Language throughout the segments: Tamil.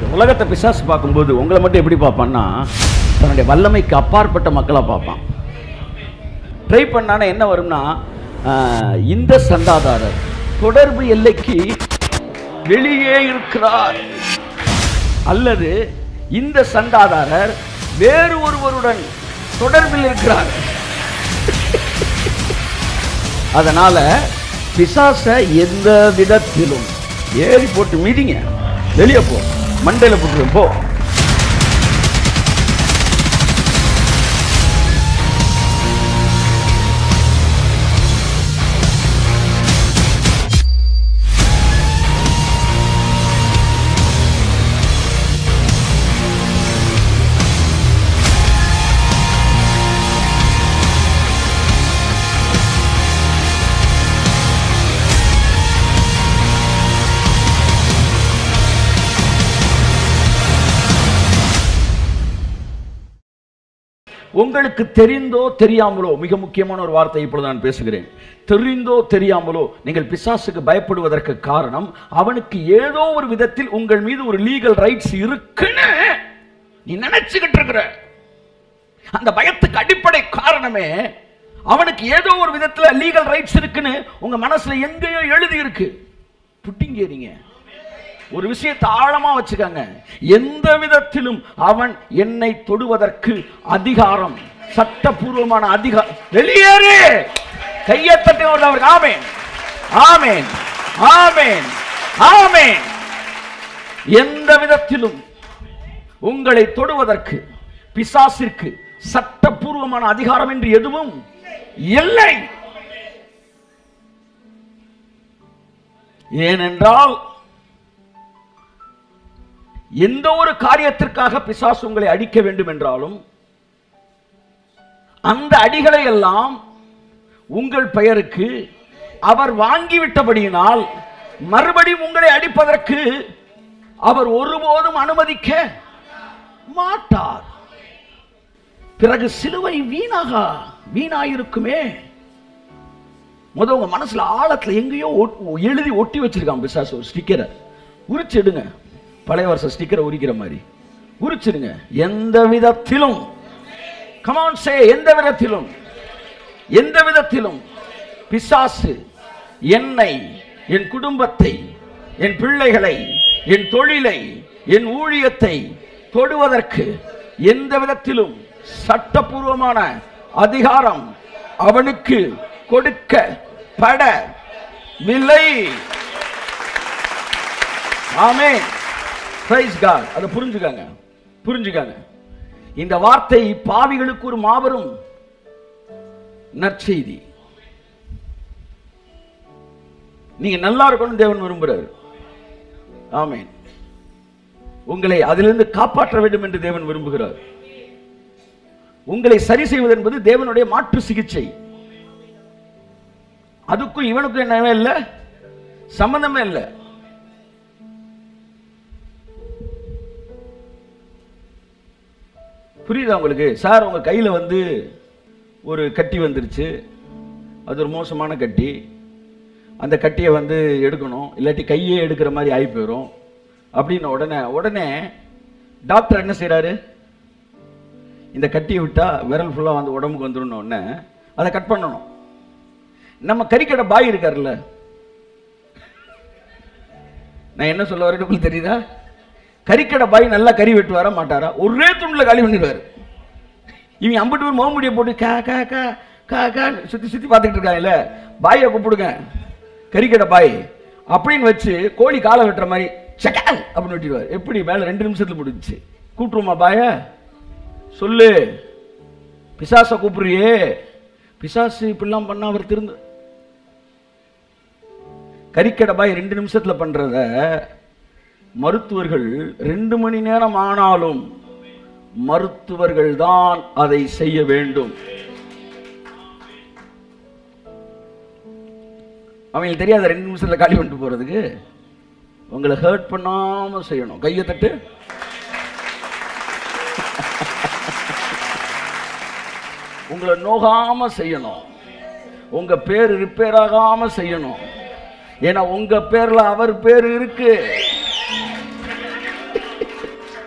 உலகத்தை பிசாசு பார்க்கும்போது உங்களை மட்டும் எப்படி பார்ப்பான்னா தன்னுடைய வல்லமைக்கு அப்பாற்பட்ட மக்களை பார்ப்பான் ட்ரை பண்ணானா என்ன வரும்னா ஆஹ், இந்த சந்தாதாரர் தொடர்பு எல்லைக்கு வெளியே இருக்கிறார் அல்லது இந்த சந்தாதாரர் வேறு ஒருவருடன் தொடர்பில் இருக்கிறார் அதனால பிசாச எந்த விதத்திலும் ஏறி போட்டு மிதிங்க வெளியே போ மண்டையில போட்டு போ உங்களுக்கு தெரிந்தோ தெரியாமலோ மிக முக்கியமான ஒரு வார்த்தை இப்பொழுது நான் பேசுகிறேன் தெரிந்தோ தெரியாமலோ நீங்கள் பிசாசுக்கு பயப்படுவதற்கு காரணம் அவனுக்கு ஏதோ ஒரு விதத்தில் உங்கள் மீது ஒரு லீகல் ரைட்ஸ் இருக்குன்னு நீ நினைச்சுக்கிட்டு இருக்கிற அந்த பயத்துக்கு அடிப்படை காரணமே அவனுக்கு ஏதோ ஒரு விதத்துல லீகல் ரைட்ஸ் இருக்குன்னு உங்க மனசுல எங்கேயோ எழுதி இருக்கு புட்டிங்கேறீங்க ஒரு விஷயத்தை ஆழமா வச்சுக்கங்க எந்த விதத்திலும் அவன் என்னை தொடுவதற்கு அதிகாரம் சட்டபூர்வமான அதிகாரம் வெளியேறு கையை தட்டி அவருக்கு ஆமேன் ஆமேன் ஆமேன் ஆமேன் எந்த விதத்திலும் உங்களை தொடுவதற்கு பிசாசிற்கு சட்டபூர்வமான அதிகாரம் என்று எதுவும் இல்லை ஏனென்றால் எந்த ஒரு காரியத்திற்காக பிசாசு உங்களை அடிக்க வேண்டும் என்றாலும் அந்த அடிகளை எல்லாம் உங்கள் பெயருக்கு அவர் வாங்கிவிட்டபடியினால் மறுபடியும் உங்களை அடிப்பதற்கு அவர் ஒருபோதும் அனுமதிக்க மாட்டார் பிறகு சிலுவை வீணாக வீணாயிருக்குமே முத உங்க மனசுல ஆழத்துல எங்கேயோ ஒட்- எழுதி ஒட்டி வச்சிருக்கான் பிசாசு ஒரு ஸ்டிக்கரை உரிச்சிடுங்க பழைய வருஷ ஸ்டிக்கரை உரிக்கிற மாதிரி உரிச்சிடுங்க எந்த விதத்திலும் கமான் சே எந்த விதத்திலும் எந்த விதத்திலும் பிசாசு என்னை என் குடும்பத்தை என் பிள்ளைகளை என் தொழிலை என் ஊழியத்தை தொடுவதற்கு எந்த விதத்திலும் சட்டபூர்வமான அதிகாரம் அவனுக்கு கொடுக்க பட விலை ஆமே பிரைஸ் காட் அதை புரிஞ்சுக்காங்க புரிஞ்சுக்காங்க இந்த வார்த்தை பாவிகளுக்கு ஒரு மாபெரும் நற்செய்தி நீங்க நல்லா இருக்கணும் தேவன் விரும்புறாரு ஆமென் உங்களை அதிலிருந்து காப்பாற்ற வேண்டும் என்று தேவன் விரும்புகிறார் உங்களை சரி செய்வது என்பது தேவனுடைய மாற்று சிகிச்சை அதுக்கும் இவனுக்கும் என்னவே இல்லை சம்பந்தமே இல்லை புரியுதா உங்களுக்கு சார் உங்க கையில வந்து ஒரு கட்டி வந்துருச்சு அது ஒரு மோசமான கட்டி அந்த கட்டியை வந்து எடுக்கணும் இல்லாட்டி கையே எடுக்கிற மாதிரி ஆகி போயிடும் அப்படின்னு உடனே உடனே டாக்டர் என்ன செய்றாரு இந்த கட்டியை விட்டா விரல் ஃபுல்லாக வந்து உடம்புக்கு வந்துடும் உடனே அதை கட் பண்ணணும் நம்ம கறிக்கடை பாய் இருக்கார்ல நான் என்ன சொல்ல வரேன்னு உங்களுக்கு தெரியுதா கறிக்கடை பாய் நல்லா கறி வெட்டு வர மாட்டாரா ஒரே துண்டுல காலி பண்ணிடுவாரு இவங்க அம்பிட்டு பேர் முகமுடியை போட்டு கா கா கா கா கா சுத்தி சுத்தி பார்த்துக்கிட்டு இருக்காங்கல்ல பாயை கூப்பிடுங்க கறிக்கடை பாய் அப்படின்னு வச்சு கோழி காலை வெட்டுற மாதிரி சக்கால் அப்படின்னு வெட்டிடுவார் எப்படி மேல ரெண்டு நிமிஷத்துல முடிஞ்சுச்சு கூப்பிட்டுருமா பாய சொல்லு பிசாசை கூப்பிடுறியே பிசாசு இப்படிலாம் பண்ணா அவர் திருந்து கறிக்கடை பாய் ரெண்டு நிமிஷத்துல பண்றத மருத்துவர்கள் ரெண்டு மணி நேரம் ஆனாலும் மருத்துவர்கள் தான் அதை செய்ய வேண்டும் அவங்களுக்கு தெரியாத ரெண்டு நிமிஷத்துல காலி பண்ணிட்டு போறதுக்கு உங்களை ஹர்ட் பண்ணாம செய்யணும் கையை தட்டு உங்களை நோகாம செய்யணும் உங்க பேர் ரிப்பேர் ஆகாம செய்யணும் ஏன்னா உங்க பேர்ல அவர் பேர் இருக்கு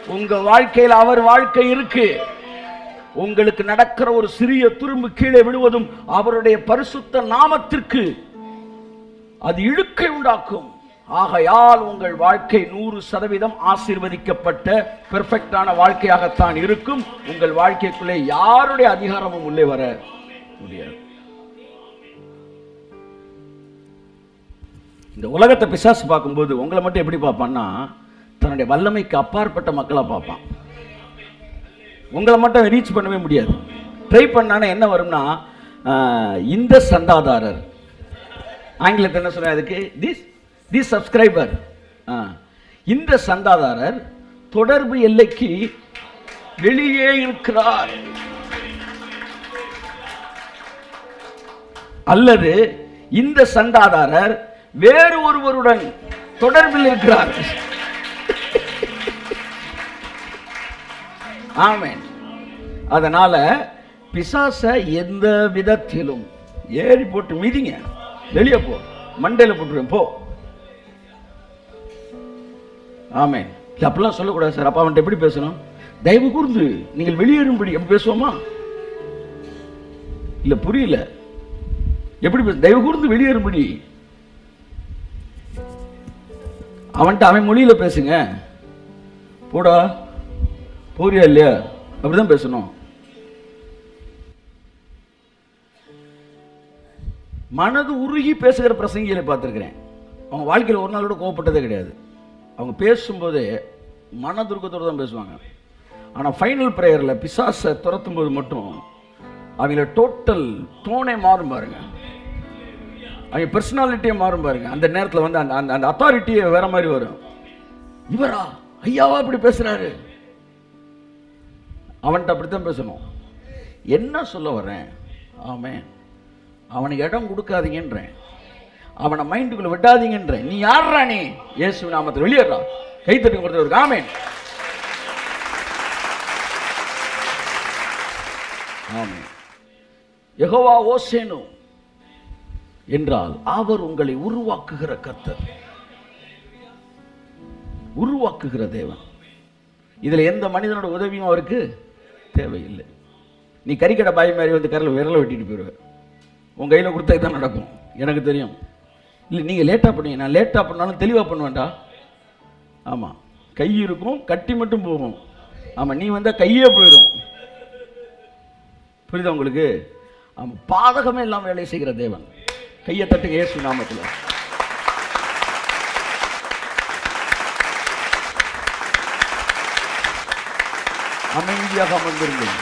உங்க வாழ்க்கையில் அவர் வாழ்க்கை இருக்கு உங்களுக்கு நடக்கிற ஒரு சிறிய துரும்பு கீழே விழுவதும் அவருடைய பரிசுத்த நாமத்திற்கு அது இழுக்கை உண்டாக்கும் ஆகையால் உங்கள் வாழ்க்கை நூறு சதவீதம் ஆசீர்வதிக்கப்பட்ட பெர்ஃபெக்டான வாழ்க்கையாகத்தான் இருக்கும் உங்கள் வாழ்க்கைக்குள்ளே யாருடைய அதிகாரமும் உள்ளே வர முடியாது இந்த உலகத்தை பிசாசு பார்க்கும்போது உங்களை மட்டும் எப்படி பார்ப்பான்னா தன்னுடைய வல்லமைக்கு அப்பாற்பட்ட மக்களை பார்ப்பான் உங்களை மட்டும் ரீச் பண்ணவே முடியாது ட்ரை பண்ணானே என்ன வரும்னா ஆஹ், இந்த சந்தாதாரர் ஆங்கிலத்தில் என்ன சொல்ற அதுக்கு திஸ் திஸ் சப்ஸ்கிரைபர் இந்த சந்தாதாரர் தொடர்பு எல்லைக்கு வெளியே இருக்கிறார் அல்லது இந்த சந்தாதாரர் வேறு ஒருவருடன் தொடர்பில் இருக்கிறார் ஆமென் அதனால பிசாச எந்த விதத்திலும் ஏறி போட்டு மிதிங்க வெளியே போ மண்டையில போட்டுருவேன் போ ஆமென் இல்ல அப்படிலாம் சொல்லக்கூடாது சார் அப்பா அவன்கிட்ட எப்படி பேசணும் தயவு கூர்ந்து நீங்கள் வெளியேறும்படி எப்படி பேசுவோமா இல்ல புரியல எப்படி பேச தயவு கூர்ந்து வெளியேறும்படி அவன்கிட்ட அவன் மொழியில பேசுங்க போடா போறியா இல்லையா அப்படிதான் பேசணும் மனது உருகி பேசுகிற பிரசங்கிகளை பார்த்துருக்கிறேன் அவங்க வாழ்க்கையில் ஒரு நாள் கூட கோவப்பட்டதே கிடையாது அவங்க பேசும்போதே மனதுருக்கத்தோடு தான் பேசுவாங்க ஆனால் ஃபைனல் ப்ரேயரில் பிசாசை துரத்தும் போது மட்டும் அவங்கள டோட்டல் டோனே மாறும் பாருங்க அவங்க பர்சனாலிட்டியே மாறும் பாருங்க அந்த நேரத்தில் வந்து அந்த அந்த அந்த அத்தாரிட்டியே வேற மாதிரி வரும் இவரா ஐயாவா இப்படி பேசுறாரு அவன்கிட்ட அப்படித்தான் பேசணும் என்ன சொல்ல வர்றேன் ஆமென் அவனுக்கு இடம் கொடுக்காதீங்கன்றேன் அவனை மைண்டுக்குள்ள விடாதீங்கன்றேன் நீ யார்ரா நீ இயேசு நாமத்தில் வெளியேறா கைத்தட்டி கொடுத்தவருக்கு ஆமென் ஆமென் யெகோவா ஓசேனு என்றால் அவர் உங்களை உருவாக்குகிற கர்த்தர் உருவாக்குகிற தேவன் இதுல எந்த மனிதனோட உதவியும் அவருக்கு தேவையில்லை நீ கறிக்கடை பாய் மாதிரி வந்து கரையில் விரலை வெட்டிட்டு போயிடுவேன் உன் கையில் கொடுத்தா தான் நடக்கும் எனக்கு தெரியும் இல்லை நீங்கள் லேட்டாக பண்ணுவீங்க நான் லேட்டாக பண்ணாலும் தெளிவாக பண்ணுவேன்டா ஆமாம் கை இருக்கும் கட்டி மட்டும் போகும் ஆமாம் நீ வந்தால் கையே போயிடும் புரியுதா உங்களுக்கு ஆமாம் பாதகமே இல்லாமல் வேலை செய்கிற தேவன் கையை தட்டுங்க இயேசு நாமத்தில் அமைதியாக அமர்ந்திருங்கள்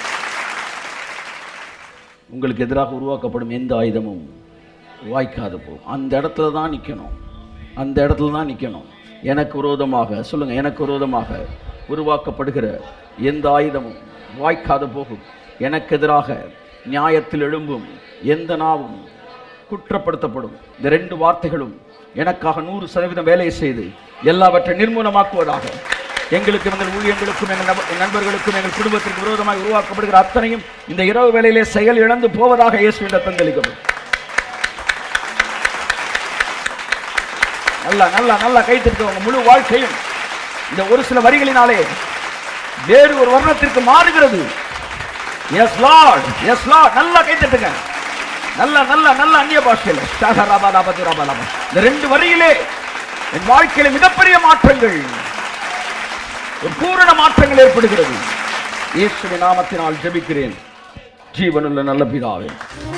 உங்களுக்கு எதிராக உருவாக்கப்படும் எந்த ஆயுதமும் வாய்க்காது போகும் அந்த இடத்துல தான் நிற்கணும் அந்த இடத்துல தான் நிற்கணும் எனக்கு விரோதமாக சொல்லுங்க எனக்கு விரோதமாக உருவாக்கப்படுகிற எந்த ஆயுதமும் வாய்க்காது போகும் எனக்கு எதிராக நியாயத்தில் எழும்பும் எந்த நாவும் குற்றப்படுத்தப்படும் இந்த ரெண்டு வார்த்தைகளும் எனக்காக நூறு சதவீதம் வேலை செய்து எல்லாவற்றை நிர்மூலமாக்குவதாக எங்களுக்கும் எங்கள் ஊழியர்களுக்கும் எங்கள் நப- எங்கள் நண்பர்களுக்கும் எங்கள் குடும்பத்திற்கு விரோதமாக உருவாக்கப்படுகிற அத்தனையும் இந்த இரவு வேளையிலே செயல் இழந்து போவதாக இயேசுவின் ரத்தம் தெளிக்கப்படும் நல்லா நல்லா நல்லா கைத்திருக்க உங்க முழு வாழ்க்கையும் இந்த ஒரு சில வரிகளினாலே வேறு ஒரு வர்ணத்திற்கு மாறுகிறது எஸ் லார்ட் எஸ் லார்ட் நல்லா கைத்தட்டுங்க நல்ல நல்ல நல்ல அந்நிய பாஷையில் ஷாகா ராபா லாபத்து ராபா லாபா இந்த ரெண்டு வரியிலே என் வாழ்க்கையில மிகப்பெரிய மாற்றங்கள் ஒரு பூரண மாற்றங்கள் ஏற்படுகிறது இயேசுவின் நாமத்தினால் ஜெபிக்கிறேன் ஜீவனுள்ள நல்ல பிதாவே